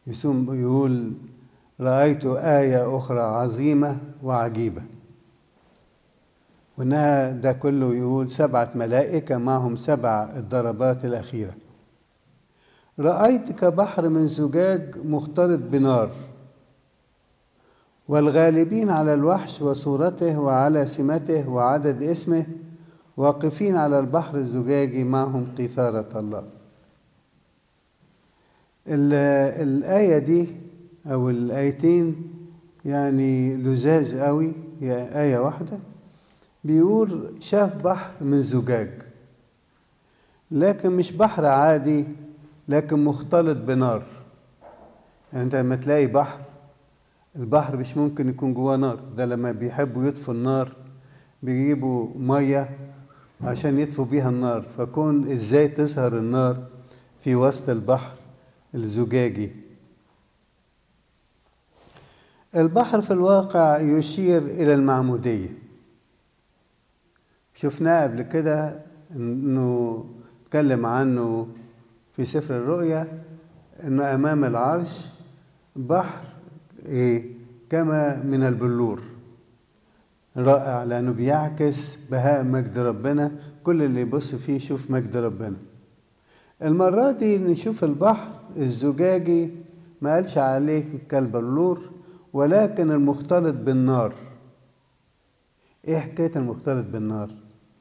يسوم يقول رأيت آية أخرى عظيمة وعجيبة وإنها ده كله يقول سبعة ملائكة معهم سبع الضربات الأخيرة رأيت كبحر من زجاج مختلط بنار والغالبين على الوحش وصورته وعلى سمته وعدد اسمه واقفين على البحر الزجاجي معهم قيثارة الله الآية دي أو الآيتين يعني لزاز قوي هي آية واحدة بيقول شاف بحر من زجاج لكن مش بحر عادي لكن مختلط بنار يعني انت لما تلاقي بحر البحر مش ممكن يكون جواه نار ده لما بيحبوا يطفوا النار بيجيبوا ميه عشان يطفوا بيها النار فكون ازاي تظهر النار في وسط البحر الزجاجي البحر في الواقع يشير الى المعموديه شفناه قبل كده انه اتكلم عنه في سفر الرؤيا انه امام العرش بحر ايه كما من البلور رائع لانه بيعكس بهاء مجد ربنا كل اللي يبص فيه يشوف مجد ربنا المرة دي نشوف البحر الزجاجي ما قالش عليه كالبلور ولكن المختلط بالنار ايه حكاية المختلط بالنار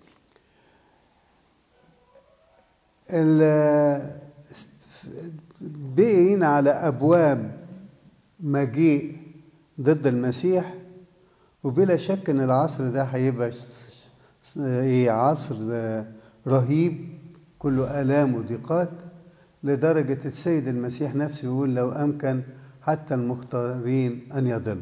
بقين على أبواب مجيء ضد المسيح وبلا شك ان العصر ده هيبقى ايه عصر رهيب كله الام وضيقات لدرجه السيد المسيح نفسه يقول لو امكن حتى المختارين ان يضلوا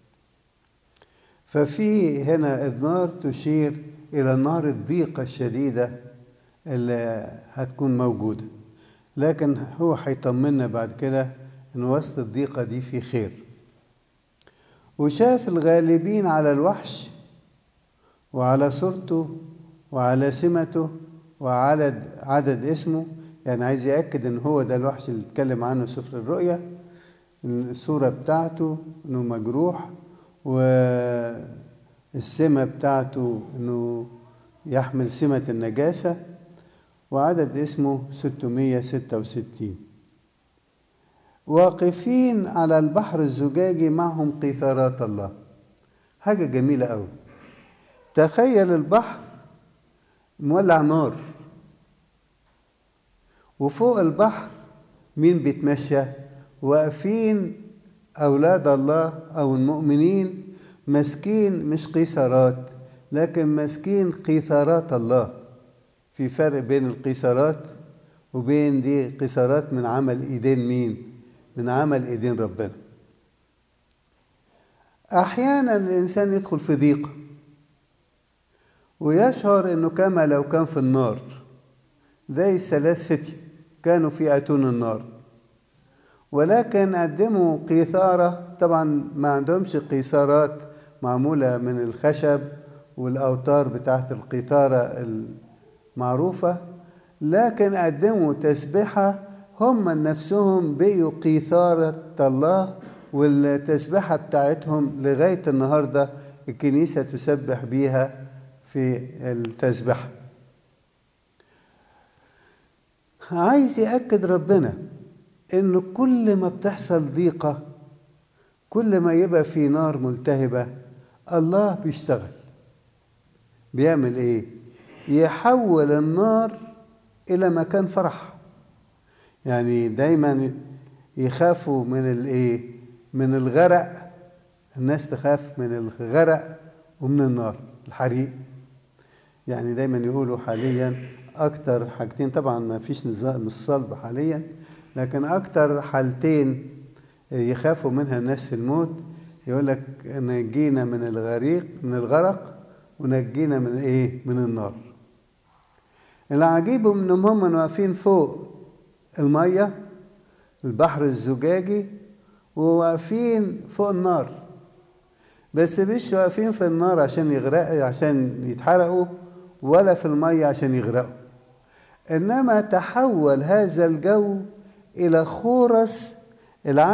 ففي هنا النار تشير الى نار الضيقه الشديده اللي هتكون موجوده لكن هو هيطمنا بعد كده ان وسط الضيقه دي في خير وشاف الغالبين على الوحش وعلى صورته وعلى سمته وعلى عدد اسمه يعني عايز يأكد ان هو ده الوحش اللي اتكلم عنه سفر الرؤيا الصورة بتاعته انه مجروح والسمة بتاعته انه يحمل سمة النجاسة وعدد اسمه 666 واقفين على البحر الزجاجي معهم قيثارات الله حاجة جميلة أوي تخيل البحر مولع نار وفوق البحر مين بيتمشى واقفين أولاد الله أو المؤمنين ماسكين مش قيثارات لكن ماسكين قيثارات الله في فرق بين القيثارات وبين دي قيثارات من عمل ايدين مين من عمل ايدين ربنا احيانا الانسان يدخل في ضيقه ويشعر انه كما لو كان في النار زي الثلاث فتية كانوا في اتون النار ولكن قدموا قيثارة طبعا ما عندهمش قيثارات معمولة من الخشب والأوتار بتاعت القيثارة المعروفة لكن قدموا تسبحة هم نفسهم بقيوا قيثارة الله والتسبحة بتاعتهم لغاية النهاردة الكنيسة تسبح بيها في التسبحة عايز يأكد ربنا إنه كل ما بتحصل ضيقة كل ما يبقى في نار ملتهبة الله بيشتغل بيعمل إيه؟ يحول النار إلى مكان فرح يعني دايما يخافوا من الايه من الغرق الناس تخاف من الغرق ومن النار الحريق يعني دايما يقولوا حاليا اكتر حاجتين طبعا ما فيش نظام الصلب حاليا لكن اكتر حالتين يخافوا منها الناس في الموت يقول لك نجينا من الغريق من الغرق ونجينا من ايه من النار العجيب انهم هم واقفين فوق الميه البحر الزجاجي وواقفين فوق النار بس مش واقفين في النار عشان يغرق عشان يتحرقوا ولا في الميه عشان يغرقوا انما تحول هذا الجو الى خورس العالم